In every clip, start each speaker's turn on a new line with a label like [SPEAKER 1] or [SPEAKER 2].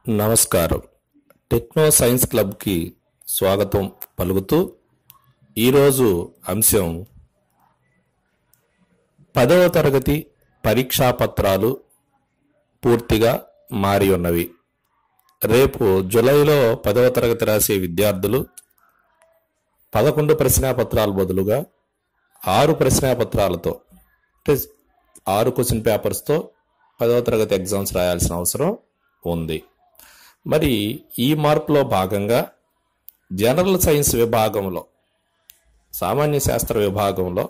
[SPEAKER 1] నమస్కారం techno science క్లబ్కి స్వాగతం పలుకుతూ ఈరోజు అంశం పదవ తరగతి పరీక్షా పత్రాలు పూర్తిగా మారి ఉన్నవి రేపు జూలైలో పదవ తరగతి రాసే విద్యార్థులు పదకొండు ప్రశ్నాపత్రాల బదులుగా ఆరు ప్రశ్నాపత్రాలతో అంటే ఆరు క్వశ్చన్ పేపర్స్తో పదవ తరగతి ఎగ్జామ్స్ రాయాల్సిన అవసరం ఉంది మరి ఈ మార్పులో భాగంగా జనరల్ సైన్స్ విభాగంలో సామాన్య శాస్త్ర విభాగంలో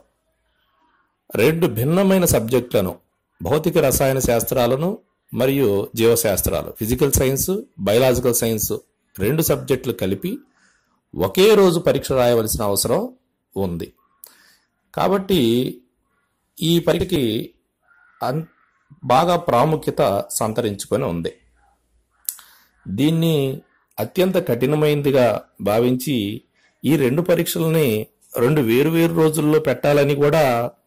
[SPEAKER 1] రెండు భిన్నమైన సబ్జెక్టులను భౌతిక రసాయన శాస్త్రాలను మరియు జీవశాస్త్రాలు ఫిజికల్ సైన్స్ బయలాజికల్ సైన్స్ రెండు సబ్జెక్టులు కలిపి ఒకే రోజు పరీక్ష రాయవలసిన అవసరం ఉంది కాబట్టి ఈ పరీక్షకి అన్ బాగా ప్రాముఖ్యత సంతరించుకొని ఉంది దీన్ని అత్యంత కఠినమైనదిగా భావించి ఈ రెండు పరీక్షల్ని రెండు వేరు వేరు రోజుల్లో పెట్టాలని కూడా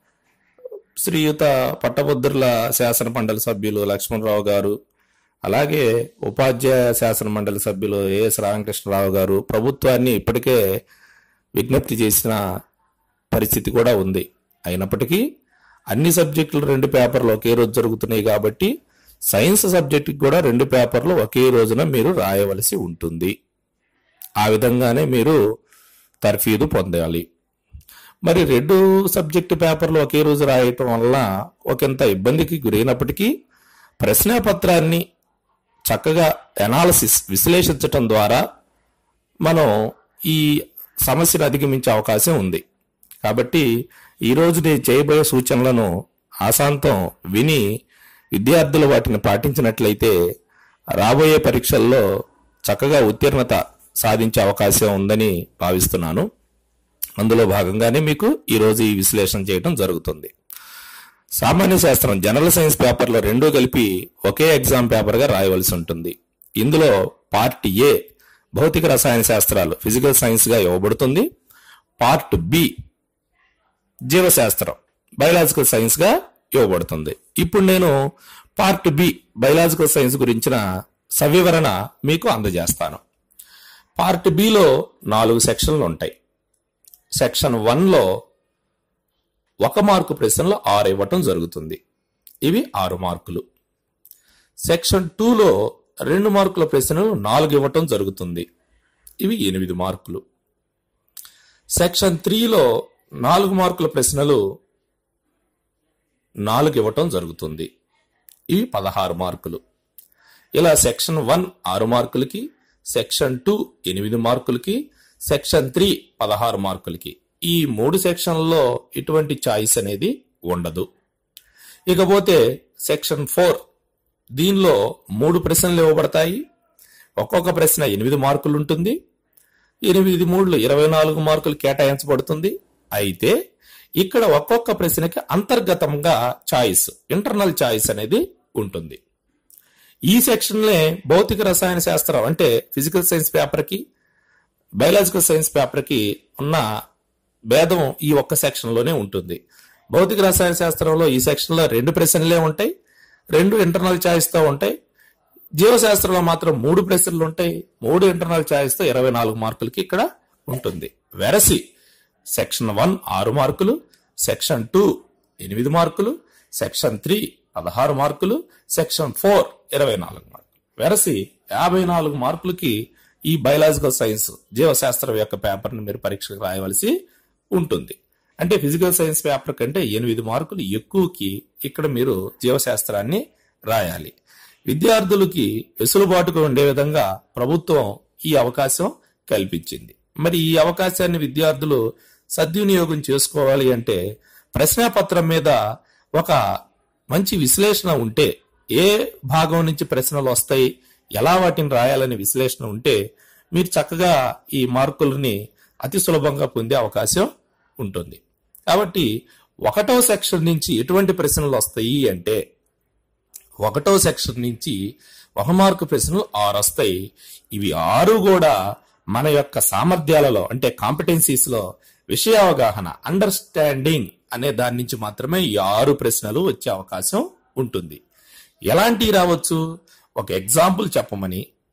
[SPEAKER 1] శ్రీయుత పట్టభద్రుల శాసన మండలి సభ్యులు లక్ష్మణరావు గారు అలాగే ఉపాధ్యాయ శాసన మండలి సభ్యులు ఏఎస్ రామకృష్ణరావు గారు ప్రభుత్వాన్ని ఇప్పటికే విజ్ఞప్తి చేసిన పరిస్థితి కూడా ఉంది అయినప్పటికీ అన్ని సబ్జెక్టులు రెండు పేపర్లు ఒకే రోజు జరుగుతున్నాయి కాబట్టి సైన్స్ సబ్జెక్టుకి కూడా రెండు పేపర్లు ఒకే రోజున మీరు రాయవలసి ఉంటుంది ఆ విధంగానే మీరు తర్ఫీదు పొందాలి మరి రెండు సబ్జెక్టు పేపర్లు ఒకే రోజు రాయటం వల్ల ఒకంత ఇబ్బందికి గురైనప్పటికీ ప్రశ్నాపత్రాన్ని చక్కగా ఎనాలసిస్ విశ్లేషించటం ద్వారా మనం ఈ సమస్యను అధిగమించే అవకాశం ఉంది కాబట్టి ఈరోజు నేను చేయబోయే సూచనలను ఆశాంతం విని విద్యార్థులు వాటిని పాటించినట్లయితే రాబోయే పరీక్షల్లో చక్కగా ఉత్తీర్ణత సాధించే అవకాశం ఉందని భావిస్తున్నాను అందులో భాగంగానే మీకు ఈరోజు ఈ విశ్లేషణ చేయడం జరుగుతుంది సామాన్య శాస్త్రం జనరల్ సైన్స్ పేపర్లో రెండూ కలిపి ఒకే ఎగ్జామ్ పేపర్గా రాయవలసి ఉంటుంది ఇందులో పార్ట్ ఏ భౌతిక రసాయన శాస్త్రాలు ఫిజికల్ సైన్స్గా ఇవ్వబడుతుంది పార్ట్ బి జీవశాస్త్రం బయలాజికల్ సైన్స్గా ఇవ్వబడుతుంది ఇప్పుడు నేను పార్ట్ బి బయలాజికల్ సైన్స్ గురించిన సవివరణ మీకు అందజేస్తాను పార్ట్ బిలో నాలుగు సెక్షన్లు ఉంటాయి సెక్షన్ వన్లో ఒక మార్కు ప్రశ్నలు ఆరు ఇవ్వటం జరుగుతుంది ఇవి ఆరు మార్కులు సెక్షన్ టూలో రెండు మార్కుల ప్రశ్నలు నాలుగు ఇవ్వటం జరుగుతుంది ఇవి ఎనిమిది మార్కులు సెక్షన్ త్రీలో నాలుగు మార్కుల ప్రశ్నలు నాలుగు ఇవ్వటం జరుగుతుంది ఇవి పదహారు మార్కులు ఇలా సెక్షన్ వన్ ఆరు మార్కులకి సెక్షన్ టూ ఎనిమిది మార్కులకి సెక్షన్ త్రీ పదహారు మార్కులకి ఈ మూడు సెక్షన్లలో ఇటువంటి చాయిస్ అనేది ఉండదు ఇకపోతే సెక్షన్ ఫోర్ దీనిలో మూడు ప్రశ్నలు ఇవ్వబడతాయి ఒక్కొక్క ప్రశ్న ఎనిమిది మార్కులు ఉంటుంది ఎనిమిది మూడులు ఇరవై నాలుగు మార్కులు కేటాయించబడుతుంది అయితే ఇక్కడ ఒక్కొక్క ప్రశ్నకి అంతర్గతంగా చాయిస్ ఇంటర్నల్ చాయిస్ అనేది ఉంటుంది ఈ సెక్షన్లే భౌతిక రసాయన శాస్త్రం అంటే ఫిజికల్ సైన్స్ పేపర్కి బయలాజికల్ సైన్స్ పేపర్కి ఉన్న భేదం ఈ ఒక్క సెక్షన్లోనే ఉంటుంది భౌతిక రసాయన శాస్త్రంలో ఈ సెక్షన్లో రెండు ప్రశ్నలే ఉంటాయి రెండు ఇంటర్నల్ ఛాయిస్తో ఉంటాయి జీవశాస్త్రంలో మాత్రం మూడు ప్రశ్నలు ఉంటాయి మూడు ఇంటర్నల్ ఛాయిస్తో ఇరవై నాలుగు మార్కులకి ఇక్కడ ఉంటుంది వెరసి సెక్షన్ వన్ ఆరు మార్కులు సెక్షన్ టూ ఎనిమిది మార్కులు సెక్షన్ త్రీ పదహారు మార్కులు సెక్షన్ ఫోర్ ఇరవై నాలుగు మార్కులు వెరసి యాభై నాలుగు మార్కులకి ఈ బయలాజికల్ సైన్స్ జీవశాస్త్రం యొక్క పేపర్ని మీరు పరీక్షకు రాయవలసి ఉంటుంది అంటే ఫిజికల్ సైన్స్ పేపర్ కంటే ఎనిమిది మార్కులు ఎక్కువకి ఇక్కడ మీరు జీవశాస్త్రాన్ని రాయాలి విద్యార్థులకి వెసులుబాటుగా ఉండే విధంగా ప్రభుత్వం ఈ అవకాశం కల్పించింది మరి ఈ అవకాశాన్ని విద్యార్థులు సద్వినియోగం చేసుకోవాలి అంటే ప్రశ్నాపత్రం మీద ఒక మంచి విశ్లేషణ ఉంటే ఏ భాగం నుంచి ప్రశ్నలు వస్తాయి ఎలా వాటిని రాయాలనే విశ్లేషణ ఉంటే మీరు చక్కగా ఈ మార్కులని అతి సులభంగా పొందే అవకాశం ఉంటుంది కాబట్టి ఒకటో సెక్షన్ నుంచి ఎటువంటి ప్రశ్నలు వస్తాయి అంటే ఒకటో సెక్షన్ నుంచి ఒక మార్కు ప్రశ్నలు ఆరు వస్తాయి ఇవి ఆరు కూడా మన యొక్క సామర్థ్యాలలో అంటే కాంపిటెన్సీస్ లో విషయ అవగాహన అండర్స్టాండింగ్ అనే దాని నుంచి మాత్రమే ఈ ఆరు ప్రశ్నలు వచ్చే అవకాశం ఉంటుంది ఎలాంటివి రావచ్చు ఒక ఎగ్జాంపుల్ చెప్పమని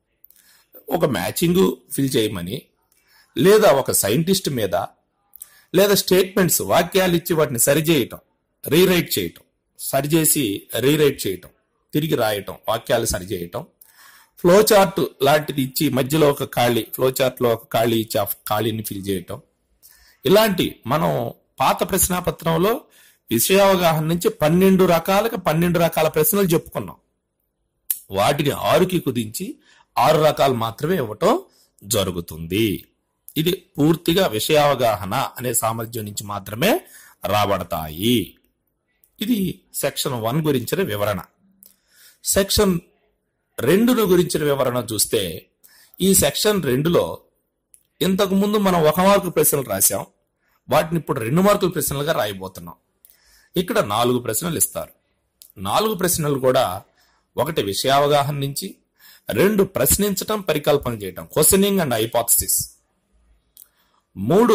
[SPEAKER 1] ఒక మ్యాచింగ్ ఫిల్ చేయమని లేదా ఒక సైంటిస్ట్ మీద లేదా స్టేట్మెంట్స్ వాక్యాలు ఇచ్చి వాటిని సరిచేయటం రీరైట్ చేయటం సరిచేసి రీరైట్ చేయటం తిరిగి రాయటం వాక్యాలు సరిచేయటం ఫ్లో చార్ట్ లాంటిది ఇచ్చి మధ్యలో ఒక ఖాళీ ఫ్లో చార్ట్ లో ఒక ఖాళీ ఇచ్చి ఆ ఖాళీని ఫిల్ చేయటం ఇలాంటి మనం పాత ప్రశ్నాపత్రంలో విషయావగాహన నుంచి పన్నెండు రకాలుగా పన్నెండు రకాల ప్రశ్నలు చెప్పుకున్నాం వాటిని ఆరుకి కుదించి ఆరు రకాలు మాత్రమే ఇవ్వటం జరుగుతుంది ఇది పూర్తిగా విషయావగాహన అనే సామర్థ్యం నుంచి మాత్రమే రాబడతాయి ఇది సెక్షన్ వన్ గురించిన వివరణ సెక్షన్ రెండును గురించిన వివరణ చూస్తే ఈ సెక్షన్ రెండులో ఇంతకు ముందు మనం ఒక మార్కు ప్రశ్నలు రాశాం వాటిని ఇప్పుడు రెండు మార్కుల ప్రశ్నలుగా రాయబోతున్నాం ఇక్కడ నాలుగు ప్రశ్నలు ఇస్తారు నాలుగు ప్రశ్నలు కూడా ఒకటి విషయావగాహన నుంచి రెండు ప్రశ్నించటం పరికల్పన చేయటం క్వశ్చనింగ్ అండ్ హైపాథసిస్ మూడు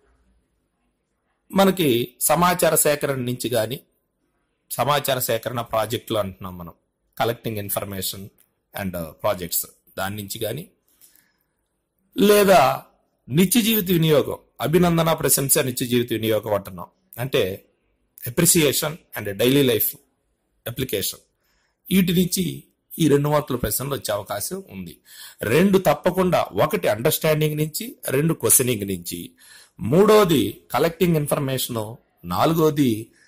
[SPEAKER 1] మనకి సమాచార సేకరణ నుంచి కానీ సమాచార సేకరణ ప్రాజెక్టులు అంటున్నాం మనం కలెక్టింగ్ ఇన్ఫర్మేషన్ అండ్ ప్రాజెక్ట్స్ దాని నుంచి కానీ లేదా నిత్య జీవిత వినియోగం అభినందన ప్రశంస నిత్య జీవిత వినియోగం అంటున్నాం అంటే appreciation and daily life application వీటి నుంచి ఈ రెండు మార్కుల ప్రశ్నలు వచ్చే అవకాశం ఉంది రెండు తప్పకుండా ఒకటి అండర్స్టాండింగ్ నుంచి రెండు క్వశ్చనింగ్ నుంచి మూడోది కలెక్టింగ్ ఇన్ఫర్మేషన్ నాలుగోది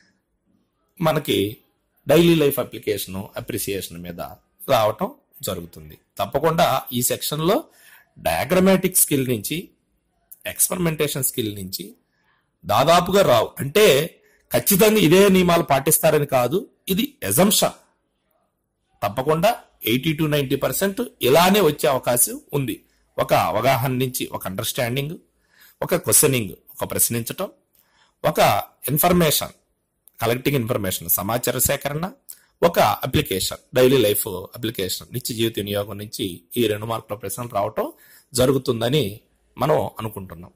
[SPEAKER 1] మనకి డైలీ లైఫ్ అప్లికేషన్ అప్రిసియేషన్ మీద రావటం జరుగుతుంది తప్పకుండా ఈ సెక్షన్లో డయాగ్రమాటిక్ స్కిల్ నుంచి ఎక్స్పెరిమెంటేషన్ స్కిల్ నుంచి దాదాపుగా రావు అంటే ఖచ్చితంగా ఇదే నియమాలు పాటిస్తారని కాదు ఇది ఎజంప్షన్ తప్పకుండా ఎయిటీ టు నైన్టీ పర్సెంట్ ఇలానే వచ్చే అవకాశం ఉంది ఒక అవగాహన నుంచి ఒక అండర్స్టాండింగ్ ఒక క్వశ్చనింగ్ ఒక ప్రశ్నించటం ఒక ఇన్ఫర్మేషన్ కలెక్టింగ్ ఇన్ఫర్మేషన్ సమాచార సేకరణ ఒక అప్లికేషన్ డైలీ లైఫ్ అప్లికేషన్ నిత్య జీవిత వినియోగం నుంచి ఈ రెండు మార్కుల ప్రశ్నలు రావటం జరుగుతుందని మనం అనుకుంటున్నాం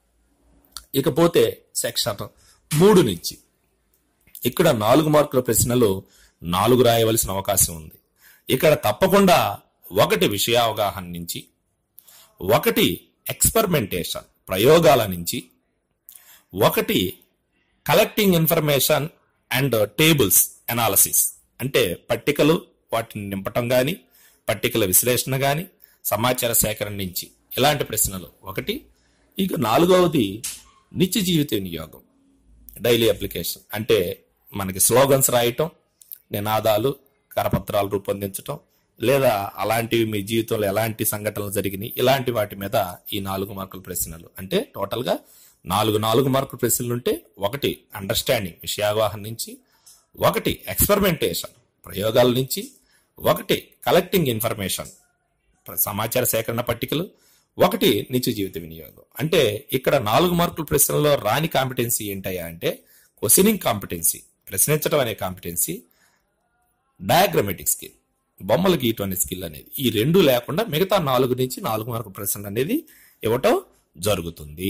[SPEAKER 1] ఇకపోతే సెక్షన్ మూడు నుంచి ఇక్కడ నాలుగు మార్కుల ప్రశ్నలు నాలుగు రాయవలసిన అవకాశం ఉంది ఇక్కడ తప్పకుండా ఒకటి విషయావగాహన నుంచి ఒకటి ఎక్స్పెరిమెంటేషన్ ప్రయోగాల నుంచి ఒకటి collecting information and tables analysis అంటే పట్టికలు వాటిని నింపటం కానీ పట్టికల విశ్లేషణ కానీ సమాచార సేకరణ నుంచి ఇలాంటి ప్రశ్నలు ఒకటి ఇక నాలుగవది నిత్య జీవిత వినియోగం డైలీ అప్లికేషన్ అంటే మనకి స్లోగన్స్ రాయటం నినాదాలు కరపత్రాలు రూపొందించటం లేదా అలాంటివి మీ జీవితంలో ఎలాంటి సంఘటనలు జరిగినాయి ఇలాంటి వాటి మీద ఈ నాలుగు మార్కుల ప్రశ్నలు అంటే టోటల్గా నాలుగు నాలుగు మార్కుల ప్రశ్నలు ఉంటే ఒకటి అండర్స్టాండింగ్ విషయావగాహన నుంచి ఒకటి ఎక్స్పెరిమెంటేషన్ ప్రయోగాల నుంచి ఒకటి కలెక్టింగ్ ఇన్ఫర్మేషన్ సమాచార సేకరణ పట్టికలు ఒకటి నిత్య జీవిత వినియోగం అంటే ఇక్కడ నాలుగు మార్కుల ప్రశ్నలో రాని కాంపిటెన్సీ ఏంటయ్యా అంటే క్వశ్చనింగ్ కాంపిటెన్సీ ప్రశ్నించడం అనే కాంపిటెన్సీ డయాగ్రమెటిక్ స్కిల్ బొమ్మలు గీయటం అనే స్కిల్ అనేది ఈ రెండు లేకుండా మిగతా నాలుగు నుంచి నాలుగు మార్కుల ప్రశ్నలు అనేది ఇవ్వటం జరుగుతుంది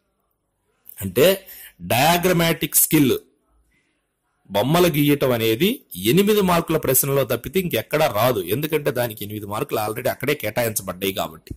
[SPEAKER 1] అంటే డయాగ్రమాటిక్ స్కిల్ బొమ్మలు గీయటం అనేది ఎనిమిది మార్కుల ప్రశ్నలో తప్పితే ఇంకెక్కడా రాదు ఎందుకంటే దానికి ఎనిమిది మార్కులు ఆల్రెడీ అక్కడే కేటాయించబడ్డాయి కాబట్టి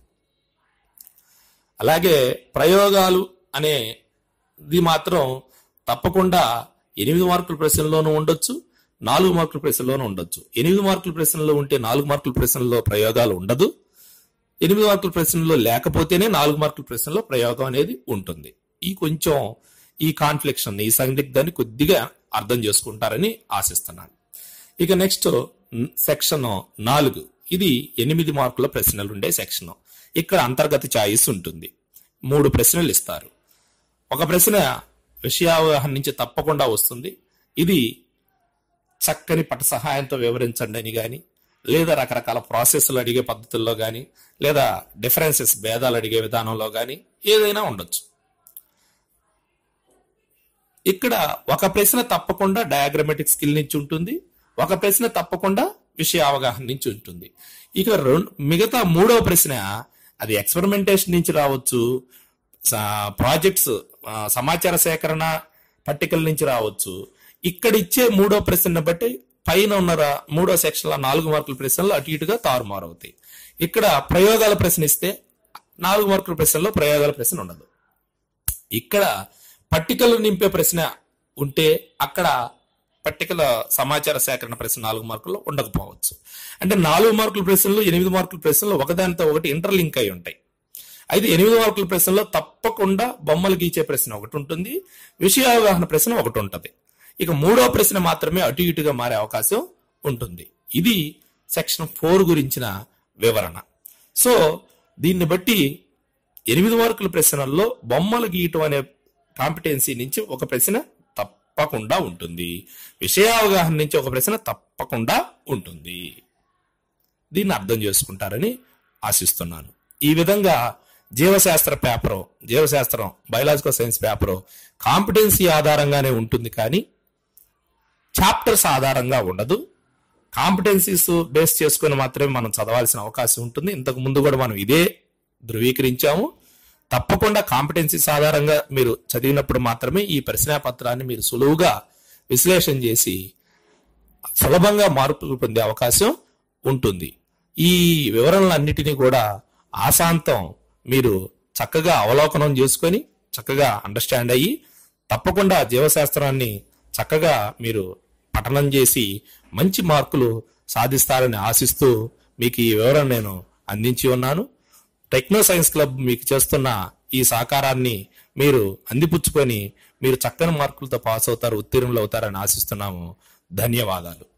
[SPEAKER 1] అలాగే ప్రయోగాలు అనేది మాత్రం తప్పకుండా ఎనిమిది మార్కుల ప్రశ్నలోనూ ఉండొచ్చు నాలుగు మార్కుల ప్రశ్నలోనూ ఉండొచ్చు ఎనిమిది మార్కుల ప్రశ్నలో ఉంటే నాలుగు మార్కుల ప్రశ్నలో ప్రయోగాలు ఉండదు ఎనిమిది మార్కుల ప్రశ్నలో లేకపోతేనే నాలుగు మార్కుల ప్రశ్నలో ప్రయోగం అనేది ఉంటుంది ఈ కొంచెం ఈ కాన్ఫ్లిక్షన్ ఈ సందిగ్ధాన్ని కొద్దిగా అర్థం చేసుకుంటారని ఆశిస్తున్నాను ఇక నెక్స్ట్ సెక్షన్ నాలుగు ఇది ఎనిమిది మార్కుల ప్రశ్నలు ఉండే సెక్షన్ ఇక్కడ అంతర్గత ఛాయిస్ ఉంటుంది మూడు ప్రశ్నలు ఇస్తారు ఒక ప్రశ్న విషయావగాహన నుంచి తప్పకుండా వస్తుంది ఇది చక్కని పట సహాయంతో వివరించండి అని కానీ లేదా రకరకాల ప్రాసెస్లు అడిగే పద్ధతుల్లో కానీ లేదా డిఫరెన్సెస్ భేదాలు అడిగే విధానంలో కానీ ఏదైనా ఉండొచ్చు ఇక్కడ ఒక ప్రశ్న తప్పకుండా డయాగ్రమెటిక్ స్కిల్ నుంచి ఉంటుంది ఒక ప్రశ్న తప్పకుండా విషయ అవగాహన నుంచి ఉంటుంది ఇక రెండు మిగతా మూడవ ప్రశ్న అది ఎక్స్పెరిమెంటేషన్ నుంచి రావచ్చు ప్రాజెక్ట్స్ సమాచార సేకరణ పట్టికల నుంచి రావచ్చు ఇక్కడ ఇచ్చే మూడో ప్రశ్న బట్టి పైన ఉన్న రా- మూడో సెక్షన్ లో నాలుగు మార్కుల ప్రశ్నలు అటు ఇటుగా తారుమారు అవుతాయి ఇక్కడ ప్రయోగాల ప్రశ్న ఇస్తే నాలుగు మార్కుల ప్రశ్నలో ప్రయోగాల ప్రశ్న ఉండదు ఇక్కడ పట్టికలు నింపే ప్రశ్న ఉంటే అక్కడ పట్టికల సమాచార సేకరణ ప్రశ్న నాలుగు మార్కుల్లో ఉండకపోవచ్చు అంటే నాలుగు మార్కుల ప్రశ్నలు ఎనిమిది మార్కుల ప్రశ్నలు ఒకదానితో ఒకటి ఇంటర్లింక్ అయి ఉంటాయి అయితే ఎనిమిది మార్కుల ప్రశ్నలో తప్పకుండా బొమ్మలు గీచే ప్రశ్న ఒకటి ఉంటుంది విషయావగాహన ప్రశ్న ఒకటి ఉంటుంది ఇక మూడో ప్రశ్న మాత్రమే అటు ఇటుగా మారే అవకాశం ఉంటుంది ఇది సెక్షన్ ఫోర్ గురించిన వివరణ సో దీన్ని బట్టి ఎనిమిది మార్కుల ప్రశ్నల్లో బొమ్మలు గీయటం అనే కాంపిటెన్సీ నుంచి ఒక ప్రశ్న తప్పకుండా ఉంటుంది విషయావగాహన నుంచి ఒక ప్రశ్న తప్పకుండా ఉంటుంది దీన్ని అర్థం చేసుకుంటారని ఆశిస్తున్నాను ఈ విధంగా జీవశాస్త్ర పేపరు జీవశాస్త్రం బయలాజికల్ సైన్స్ పేపరు కాంపిటెన్సీ ఆధారంగానే ఉంటుంది కానీ చాప్టర్స్ ఆధారంగా ఉండదు కాంపిటెన్సీస్ బేస్ చేసుకుని మాత్రమే మనం చదవాల్సిన అవకాశం ఉంటుంది ఇంతకు ముందు కూడా మనం ఇదే ధృవీకరించాము తప్పకుండా కాంపిటెన్సీస్ ఆధారంగా మీరు చదివినప్పుడు మాత్రమే ఈ ప్రశ్నాపత్రాన్ని మీరు సులువుగా విశ్లేషణ చేసి సులభంగా మార్పులు పొందే అవకాశం ఉంటుంది ఈ వివరణలన్నిటినీ కూడా ఆశాంతం మీరు చక్కగా అవలోకనం చేసుకొని చక్కగా అండర్స్టాండ్ అయ్యి తప్పకుండా జీవశాస్త్రాన్ని చక్కగా మీరు పఠనం చేసి మంచి మార్కులు సాధిస్తారని ఆశిస్తూ మీకు ఈ వివరణ నేను అందించి ఉన్నాను టెక్నో సైన్స్ క్లబ్ మీకు చేస్తున్న ఈ సహకారాన్ని మీరు అందిపుచ్చుకొని మీరు చక్కని మార్కులతో పాస్ అవుతారు ఉత్తీర్ణులు అవుతారని ఆశిస్తున్నాము ధన్యవాదాలు